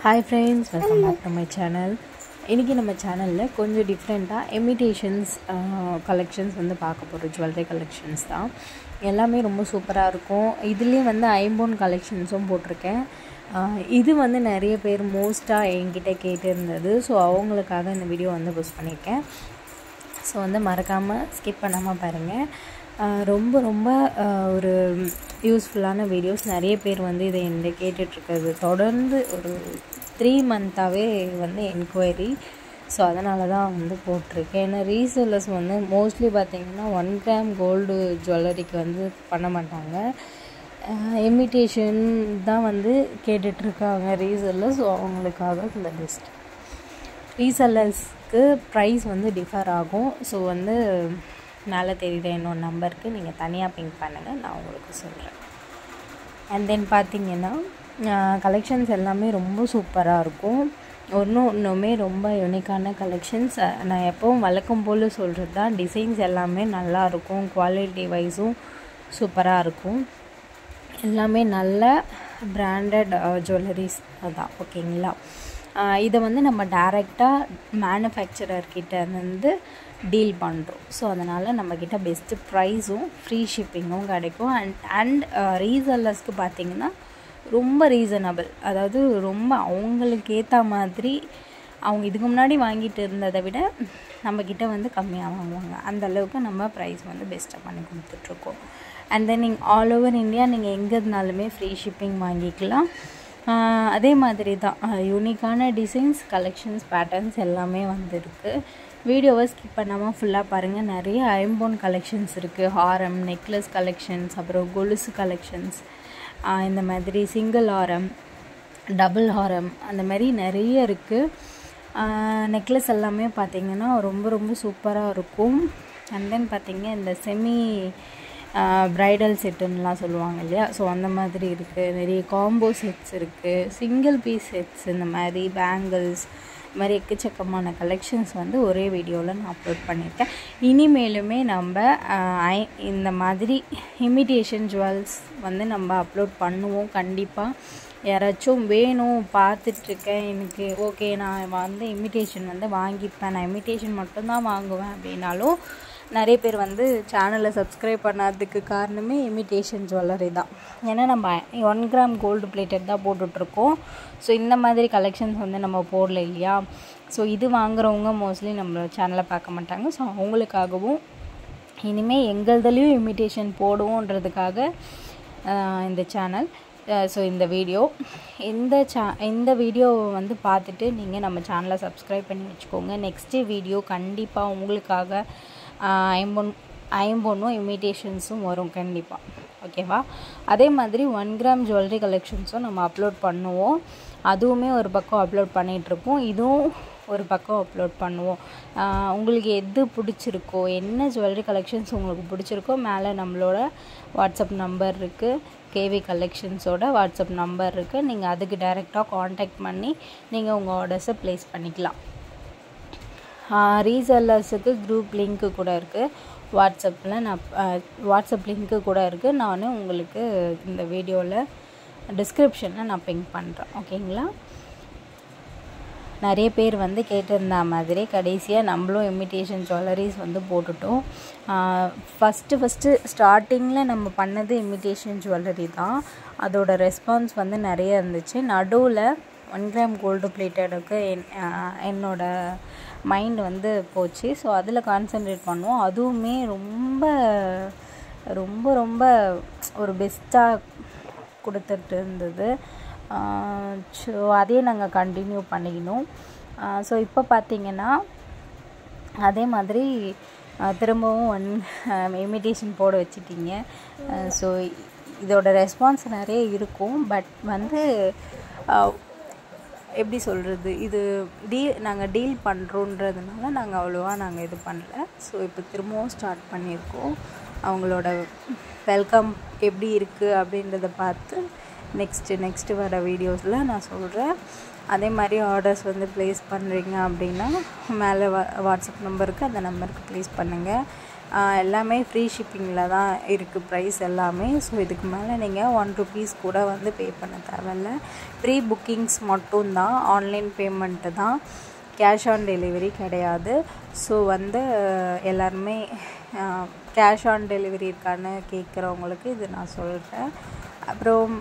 hi friends welcome back to my channel இன்றைக்கி நம்ம சேனலில் கொஞ்சம் டிஃப்ரெண்ட்டாக எமிடேஷன்ஸ் கலெக்ஷன்ஸ் வந்து பார்க்க போகிறோம் ஜுவல்லரி கலெக்ஷன்ஸ் தான் எல்லாமே ரொம்ப சூப்பராக இருக்கும் இதுலேயே வந்து ஐம்போன் கலெக்ஷன்ஸும் போட்டிருக்கேன் ஆஹ் இது வந்து நிறைய பேர் மோஸ்ட்டாக என்கிட்ட கேட்டு இருந்தது ஸோ அவங்களுக்காக இந்த வீடியோ வந்து போஸ்ட் பண்ணியிருக்கேன் ஸோ வந்து மறக்காமல் ஸ்கிப் பண்ணாமல் பாருங்கள் ஆஹ் ரொம்ப ரொம்ப ஆஹ் ஒரு யூஸ்ஃபுல்லான வீடியோஸ் நிறைய பேர் வந்து இதை என்கிட்ட கேட்டுட்ருக்கிறது தொடர்ந்து ஒரு த்ரீ மந்த்தாகவே வந்து என்கொயரி ஸோ அதனால தான் வந்து போட்டிருக்கேன் ஏன்னா ரீசேலர்ஸ் வந்து மோஸ்ட்லி பார்த்தீங்கன்னா ஒன் கிராம் கோல்டு ஜுவல்லரிக்கு வந்து பண்ண மாட்டாங்க இமிட்டேஷன் தான் வந்து கேட்டுட்ருக்காங்க ரீசேலர்ஸ் ஸோ அவங்களுக்காக இந்த பெஸ்ட் ரீசெல்லர்ஸ்க்கு ப்ரைஸ் வந்து டிஃபர் ஆகும் ஸோ வந்து மேலே தெரியுற என்னோட நம்பருக்கு நீங்கள் தனியாக பிங்க் பண்ணுங்கள் நான் உங்களுக்கு சொல்கிறேன் அண்ட் தென் பார்த்தீங்கன்னா கலெக்ஷன்ஸ் எல்லாமே ரொம்ப சூப்பராக இருக்கும் ஒன்றும் இன்னுமே ரொம்ப யூனிக்கான கலெக்ஷன்ஸ் நான் எப்போவும் வழக்கம் போல் சொல்கிறது தான் டிசைன்ஸ் எல்லாமே நல்லா இருக்கும் குவாலிட்டி வைஸும் சூப்பராக இருக்கும் எல்லாமே நல்ல பிராண்டட் ஜுவல்லரிஸ் தான் ஓகேங்களா இதை வந்து நம்ம டேரெக்டாக மேனுஃபேக்சரர்கிட்ட வந்து டீல் பண்ணுறோம் ஸோ அதனால் நம்மக்கிட்ட பெஸ்ட்டு ப்ரைஸும் ஃப்ரீ ஷிப்பிங்கும் கிடைக்கும் அண்ட் அண்ட் ரீசல்லர்ஸ்க்கு பார்த்திங்கன்னா ரொம்ப ரீசனபிள் அதாவது ரொம்ப அவங்களுக்கு ஏற்ற மாதிரி அவங்க இதுக்கு முன்னாடி வாங்கிட்டு இருந்ததை விட நம்மக்கிட்ட வந்து கம்மியாக வாங்குவாங்க அந்த அளவுக்கு நம்ம ப்ரைஸ் வந்து பெஸ்ட்டாக பண்ணி கொடுத்துட்ருக்கோம் அண்ட் தென் நீங்கள் ஆல் ஓவர் இந்தியா நீங்கள் எங்கே இருந்தாலுமே ஃப்ரீ ஷிப்பிங் வாங்கிக்கலாம் அதே மாதிரி தான் யூனிக்கான டிசைன்ஸ் கலெக்ஷன்ஸ் பேட்டர்ன்ஸ் எல்லாமே வந்துருக்கு வீடியோவை ஸ்கிப் பண்ணாமல் ஃபுல்லாக பாருங்கள் நிறைய ஐம்போன் கலெக்ஷன்ஸ் இருக்குது ஹாரம் நெக்லஸ் கலெக்ஷன்ஸ் அப்புறம் கொலுசு கலெக்ஷன்ஸ் இந்த மாதிரி சிங்கிள் ஹாரம் டபுள் ஹாரம் அந்த மாதிரி நிறைய இருக்குது நெக்லஸ் எல்லாமே பார்த்திங்கன்னா ரொம்ப ரொம்ப சூப்பராக இருக்கும் அண்ட் தென் பார்த்திங்க இந்த செமி ப்ரைடல் செட்டுன்னெலாம் சொல்லுவாங்க இல்லையா ஸோ அந்த மாதிரி இருக்குது நிறைய காம்போ செட்ஸ் இருக்குது சிங்கிள் பீஸ் செட்ஸ் இந்த மாதிரி பேங்கிள்ஸ் இது மாதிரி எக்கச்சக்கமான கலெக்ஷன்ஸ் வந்து ஒரே வீடியோவில் நான் அப்லோட் பண்ணியிருக்கேன் இனிமேலுமே நம்ம ஐ இந்த மாதிரி இமிட்டேஷன் ஜுவல்ஸ் வந்து நம்ம அப்லோட் பண்ணுவோம் கண்டிப்பாக யாராச்சும் வேணும் பார்த்துட்ருக்கேன் எனக்கு ஓகே நான் வந்து இமிட்டேஷன் வந்து வாங்கிப்பேன் நான் இமிட்டேஷன் மட்டும்தான் வாங்குவேன் அப்படின்னாலும் நிறைய பேர் வந்து சேனலை சப்ஸ்கிரைப் பண்ணாததுக்கு காரணமே இமிட்டேஷன் ஜுவல்லரி தான் ஏன்னா நம்ம ஒன் கிராம் கோல்டு பிளேட்டட் தான் போட்டுட்ருக்கோம் ஸோ இந்த மாதிரி கலெக்ஷன்ஸ் வந்து நம்ம போடல இல்லையா ஸோ இது வாங்குறவங்க மோஸ்ட்லி நம்ம சேனலை பார்க்க மாட்டாங்க ஸோ அவங்களுக்காகவும் இனிமேல் எங்கள்துலேயும் இமிட்டேஷன் போடுவோன்றதுக்காக இந்த சேனல் ஸோ இந்த வீடியோ இந்த சே இந்த வீடியோவை வந்து பார்த்துட்டு நீங்கள் நம்ம சேனலை சப்ஸ்கிரைப் பண்ணி வச்சுக்கோங்க நெக்ஸ்ட்டு வீடியோ கண்டிப்பாக உங்களுக்காக ஐம்பொன் ஐம்பொன்னும் இமிட்டேஷன்ஸும் வரும் கண்டிப்பாக ஓகேவா அதே மாதிரி ஒன் கிராம் ஜுவல்லரி கலெக்ஷன்ஸும் நம்ம அப்லோட் பண்ணுவோம் அதுவுமே ஒரு பக்கம் அப்லோட் பண்ணிகிட்ருப்போம் இதுவும் ஒரு பக்கம் அப்லோட் பண்ணுவோம் உங்களுக்கு எது பிடிச்சிருக்கோ என்ன ஜுவல்லரி கலெக்ஷன்ஸ் உங்களுக்கு பிடிச்சிருக்கோ மேலே நம்மளோட வாட்ஸ்அப் நம்பர் இருக்குது கேவி கலெக்ஷன்ஸோட வாட்ஸ்அப் நம்பர் இருக்குது நீங்கள் அதுக்கு டைரெக்டாக காண்டாக்ட் பண்ணி நீங்கள் உங்கள் ஆர்டர்ஸை ப்ளேஸ் பண்ணிக்கலாம் ரீசெல்லர்ஸுக்கு குரூப் லிங்க்கு கூட இருக்குது வாட்ஸ்அப்பில் நான் வாட்ஸ்அப் லிங்க்கு கூட இருக்குது நான் உங்களுக்கு இந்த வீடியோவில் டிஸ்கிரிப்ஷனில் நான் பிங்க் பண்ணுறேன் ஓகேங்களா நிறைய பேர் வந்து கேட்டிருந்த மாதிரி கடைசியாக நம்மளும் இமிட்டேஷன் ஜுவல்லரிஸ் வந்து போட்டுட்டோம் ஃபஸ்ட்டு ஃபஸ்ட்டு ஸ்டார்டிங்கில் நம்ம பண்ணது இமிட்டேஷன் ஜுவல்லரி தான் அதோட ரெஸ்பான்ஸ் வந்து நிறைய இருந்துச்சு நடுவில் ஒன் கிராம் கோல்டு பிளேட்டடுக்கு என் என்னோட மைண்ட் வந்து போச்சு ஸோ அதில் கான்சென்ட்ரேட் பண்ணுவோம் அதுவுமே ரொம்ப ரொம்ப ரொம்ப ஒரு பெஸ்ட்டாக கொடுத்துட்டு இருந்தது ஸோ அதே நாங்கள் கண்டினியூ பண்ணிக்கணும் ஸோ இப்போ பார்த்திங்கன்னா அதே மாதிரி திரும்பவும் ஒன் இமிட்டேஷன் போட வச்சிட்டிங்க ஸோ இதோட ரெஸ்பான்ஸ் நிறைய இருக்கும் பட் வந்து எப்படி சொல்கிறது இது டீல் நாங்கள் டீல் பண்ணுறோன்றதுனால நாங்கள் அவ்வளோவா நாங்கள் இது பண்ணல ஸோ இப்போ திரும்பவும் ஸ்டார்ட் பண்ணியிருக்கோம் அவங்களோட வெல்கம் எப்படி இருக்குது அப்படின்றத பார்த்து நெக்ஸ்ட்டு நெக்ஸ்ட்டு வர வீடியோஸில் நான் சொல்கிறேன் அதே மாதிரி ஆர்டர்ஸ் வந்து ப்ளேஸ் பண்ணுறீங்க அப்படின்னா மேலே வா வாட்ஸ்அப் நம்பருக்கு அந்த நம்பருக்கு ப்ளேஸ் பண்ணுங்கள் எல்லாமே ஃப்ரீ ஷிப்பிங்கில் தான் இருக்குது ப்ரைஸ் எல்லாமே ஸோ இதுக்கு மேலே நீங்கள் ஒன் ருபீஸ் கூட வந்து பே பண்ண தேவையில்ல ப்ரீ புக்கிங்ஸ் மட்டும்தான் ஆன்லைன் பேமெண்ட்டு தான் கேஷ் ஆன் டெலிவரி கிடையாது ஸோ வந்து எல்லாருமே கேஷ் ஆன் டெலிவரி இருக்கான்னு கேட்குறவங்களுக்கு இது நான் சொல்கிறேன் அப்புறம்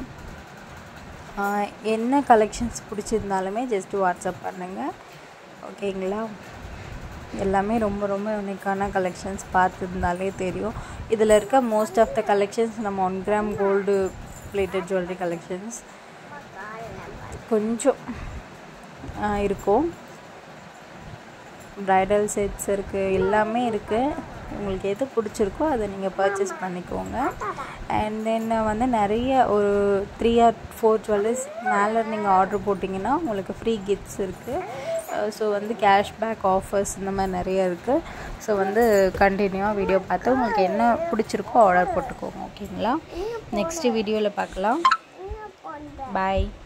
என்ன கலெக்ஷன்ஸ் பிடிச்சிருந்தாலுமே ஜஸ்ட்டு வாட்ஸ்அப் பண்ணுங்கள் ஓகேங்களா எல்லாமே ரொம்ப ரொம்ப யூனிக்கான கலெக்ஷன்ஸ் பார்த்துருந்தாலே தெரியும் இதில் இருக்க மோஸ்ட் ஆஃப் த கலெக்ஷன்ஸ் நம்ம one gram gold plated jewellery collections கொஞ்சம் இருக்கும் ப்ரைடல் செட்ஸ் இருக்குது எல்லாமே இருக்குது உங்களுக்கு எது பிடிச்சிருக்கோ அதை நீங்கள் பர்ச்சேஸ் பண்ணிக்கோங்க அண்ட் தென் வந்து நிறைய ஒரு த்ரீ ஆர் ஃபோர் ஜுவல்லர்ஸ் மேலே நீங்கள் ஆர்டர் போட்டிங்கன்னா உங்களுக்கு ஃப்ரீ கிஃப்ட்ஸ் இருக்குது ஸோ வந்து கேஷ்பேக் ஆஃபர்ஸ் இந்த மாதிரி நிறைய இருக்குது ஸோ வந்து கண்டினியூவாக வீடியோ பார்த்து உங்களுக்கு என்ன பிடிச்சிருக்கோ ஆர்டர் போட்டுக்கோங்க ஓகேங்களா நெக்ஸ்ட்டு வீடியோவில் பார்க்கலாம் பாய்